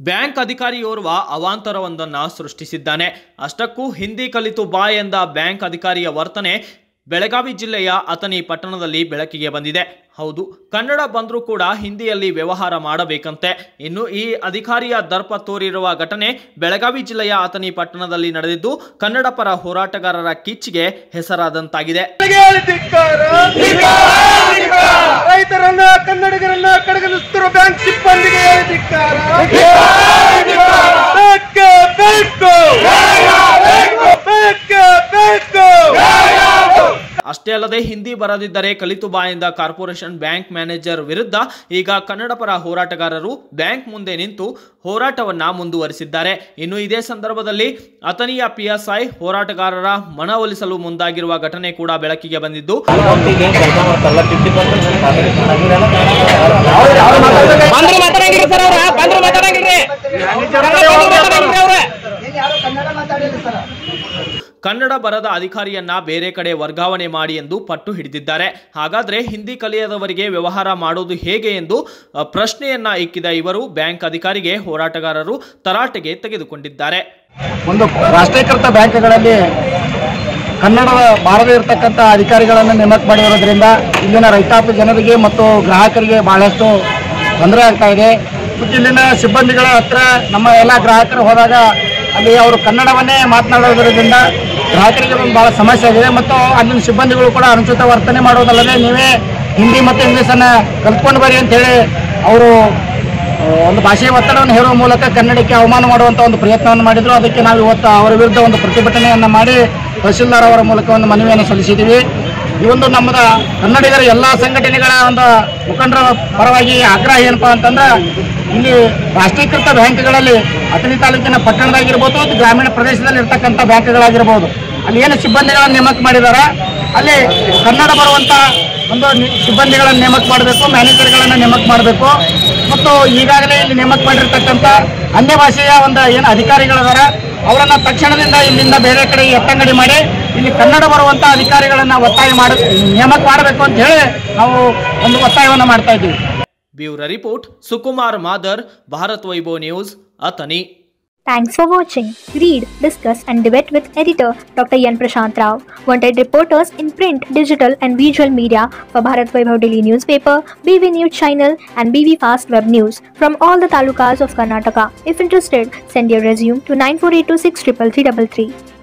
Bank ಅಧಿಕಾರಿಯೋರ್ವ ಅವಾಂತರವೊಂದನ್ನು ಸೃಷ್ಟಿಸಿದ್ದಾನೆ ಅಷ್ಟಕ್ಕೂ ಹಿಂದಿ ಕಲಿತು ಬಾ ಎಂದ ಬ್ಯಾಂಕ್ ಅಧಿಕಾರಿಯ ವರ್ತನೆ ಬೆಳಗಾವಿ ಜಿಲ್ಲೆಯ ಅಥಣಿ ಪಟ್ಟಣದಲ್ಲಿ ಬೆಳಕಿಗೆ ಬಂದಿದೆ ಹೌದು ಕನ್ನಡ ಬಂದರೂ ಕೂಡ ಹಿಂದಿಯಲ್ಲಿ ವ್ಯವಹಾರ ಮಾಡಬೇಕಂತೆ ಇನ್ನು ಈ ಅಧಿಕಾರಿಯ ದರ್ಪ ತೋರಿರುವ ಘಟನೆ ಬೆಳಗಾವಿ ಜಿಲ್ಲೆಯ ಅಥಣಿ ಪಟ್ಟಣದಲ್ಲಿ ನಡೆದಿದ್ದು ಕನ್ನಡ ಪರ ಹೋರಾಟಗಾರರ ಕಿಚ್ಚಿಗೆ ಹೆಸರಾದಂತಾಗಿದೆ ಧಿಕ್ಕಾರ ರೈತರನ್ನ ಕನ್ನಡಿಗರನ್ನ ಕಡೆಗಣಿಸುತ್ತಿರುವ ಬ್ಯಾಂಕ್ ಸಿಬ್ಬಂದಿಗೆ ಧಿಕ್ಕಾರ ಬೇಕೇ ಬೇಕು ಬೇಕೇ ಬೇಕು ಅಷ್ಟೇ ಅಲ್ಲದೆ ಹಿಂದಿ ಬರದಿದ್ದರೆ ಕಲಿತು ಬಾ ಎಂದ ಕಾರ್ಪೊರೇಷನ್ ಬ್ಯಾಂಕ್ ಮ್ಯಾನೇಜರ್ ವಿರುದ್ಧ ಈಗ ಕನ್ನಡ ಪರ ಹೋರಾಟಗಾರರು ಬ್ಯಾಂಕ್ ಮುಂದೆ ನಿಂತು ಹೋರಾಟವನ್ನ ಮುಂದುವರಿಸಿದ್ದಾರೆ ಇನ್ನು ಇದೇ ಸಂದರ್ಭದಲ್ಲಿ ಅಥಣಿಯ ಪಿಎಸ್ಐ ಹೋರಾಟಗಾರರ ಮನವೊಲಿಸಲು ಮುಂದಾಗಿರುವ ಘಟನೆ ಕೂಡ ಬೆಳಕಿಗೆ ಬಂದಿದ್ದು ಬಂದ್ರು ಮಾತಾಡಂಗಿರಿ ಸರ್ ಅವ್ರ ಬಂದ್ರು ಮಾತಾಡಂಗಿರಿ ಬಂದ್ರು ಮಾತಾಡಂಗಿರಿ ಅವ್ರ ಕನ್ನಡ ಬರದ ಅಧಿಕಾರಿಯನ್ನ ಬೇರೆ ಕಡೆ ವರ್ಗಾವಣೆ ಮಾಡಿ ಎಂದು ಪಟ್ಟು ಹಿಡಿದಿದ್ದಾರೆ ಹಾಗಾದ್ರೆ ಹಿಂದಿ ಕಲಿಯದವರಿಗೆ ವ್ಯವಹಾರ ಮಾಡೋದು ಹೇಗೆ ಎಂದು ಅ, ಪ್ರಶ್ನೆಯನ್ನ ಇಕ್ಕಿದ ಇವರು ಬ್ಯಾಂಕ್ ಅಧಿಕಾರಿಗೆ ಹೋರಾಟಗಾರರು ತರಾಟೆಗೆ ತೆಗೆದುಕೊಂಡಿದ್ದಾರೆ ಒಂದು ರಾಷ್ಟ್ರೀಕೃತ ಬ್ಯಾಂಕ್ಗಳಲ್ಲಿ ಕನ್ನಡದ ಬಾರದೇ ಇರತಕ್ಕಂಥ ಅಧಿಕಾರಿಗಳನ್ನು ನೇಮಕ ಮಾಡಿರೋದ್ರಿಂದ ಇಲ್ಲಿನ ರೈತಾಪಿ ಜನರಿಗೆ ಮತ್ತು ಗ್ರಾಹಕರಿಗೆ ಬಹಳಷ್ಟು ತೊಂದರೆ ಆಗ್ತಾ ಇದೆ ಮತ್ತು ಇಲ್ಲಿನ ಸಿಬ್ಬಂದಿಗಳ ಹತ್ರ ನಮ್ಮ ಎಲ್ಲ ಗ್ರಾಹಕರು ಹೋದಾಗ ಅಲ್ಲಿ ಅವರು ಕನ್ನಡವನ್ನೇ ಮಾತನಾಡೋದ್ರಿಂದ ಗ್ರಾಹಕರಿಗೆ ಒಂದು ಭಾಳ ಸಮಸ್ಯೆ ಆಗಿದೆ ಮತ್ತು ಅಲ್ಲಿನ ಸಿಬ್ಬಂದಿಗಳು ಕೂಡ ಅನುಚಿತ ವರ್ತನೆ ಮಾಡೋದಲ್ಲದೆ ನೀವೇ ಹಿಂದಿ ಮತ್ತು ಇಂಗ್ಲೀಷನ್ನು ಕಲ್ತ್ಕೊಂಡು ಬರ್ರಿ ಅಂತೇಳಿ ಅವರು ಆ, ಒಂದು ಭಾಷೆಯ ಒತ್ತಡವನ್ನು ಹೇರುವ ಮೂಲಕ ಕನ್ನಡಕ್ಕೆ ಅವಮಾನ ಮಾಡುವಂಥ ಒಂದು ಪ್ರಯತ್ನವನ್ನು ಮಾಡಿದ್ರು ಅದಕ್ಕೆ ನಾವು ಇವತ್ತು ಅವರ ವಿರುದ್ಧ ಒಂದು ಪ್ರತಿಭಟನೆಯನ್ನು ಮಾಡಿ ತಹಶೀಲ್ದಾರ್ ಅವರ ಮೂಲಕ ಒಂದು ಮನವಿಯನ್ನು ಸಲ್ಲಿಸಿದ್ದೀವಿ ಈ ಒಂದು ನಮ್ಮದ ಕನ್ನಡಿಗರ ಎಲ್ಲ ಸಂಘಟನೆಗಳ ಒಂದು ಮುಖಂಡರ ಪರವಾಗಿ ಆಗ್ರಹ ಏನಪ್ಪಾ ಅಂತಂದ್ರೆ ಇಲ್ಲಿ ರಾಷ್ಟ್ರೀಕೃತ ಬ್ಯಾಂಕ್ಗಳಲ್ಲಿ ಅಥಣಿ ತಾಲೂಕಿನ ಪಟ್ಟಣದಾಗಿರ್ಬೋದು ಮತ್ತು ಗ್ರಾಮೀಣ ಪ್ರದೇಶದಲ್ಲಿ ಇರ್ತಕ್ಕಂಥ ಬ್ಯಾಂಕ್ಗಳಾಗಿರ್ಬೋದು ಅಲ್ಲಿ ಏನು ಸಿಬ್ಬಂದಿಗಳನ್ನು ನೇಮಕ ಮಾಡಿದಾರ ಅಲ್ಲಿ ಕನ್ನಡ ಬರುವಂಥ ಒಂದು ನಿ- ಸಿಬ್ಬಂದಿಗಳನ್ನು ನೇಮಕ ಮಾಡಬೇಕು ಮ್ಯಾನೇಜರ್ಗಳನ್ನು ನೇಮಕ ಮಾಡಬೇಕು ಮತ್ತು ಈಗಾಗಲೇ ಇಲ್ಲಿ ನೇಮಕ ಮಾಡಿರ್ತಕ್ಕಂಥ ಅನ್ಯ ಭಾಷೆಯ ಒಂದು ಏನು ಅಧಿಕಾರಿಗಳಿದಾರ ಅವರನ್ನ ತಕ್ಷಣದಿಂದ ಇಲ್ಲಿಂದ ಬೇರೆ ಕಡೆ ಎತ್ತಂಗಡಿ ಮಾಡಿ ಇಲ್ಲಿ ಕನ್ನಡ ಬರುವಂಥ ಅಧಿಕಾರಿಗಳನ್ನ ಒತ್ತಾಯ ಮಾಡ ನೇಮಕ ಮಾಡಬೇಕು ಅಂತ ಹೇಳಿ ನಾವು ಒಂದು ಒತ್ತಾಯವನ್ನು ಮಾಡ್ತಾ ಇದ್ದೀವಿ bureau report Sukumar Madar Bharat Vaibhav news Athani Thanks for watching. Read, discuss, and debate with editor Dr. Yan Prashant Rao. Wanted reporters in print, digital, and visual media for Bharat Vaibhav Daily Newspaper, BV News Channel, and BV Fast Web News from all the talukas of Karnataka. If interested, send your resume to 9482633333.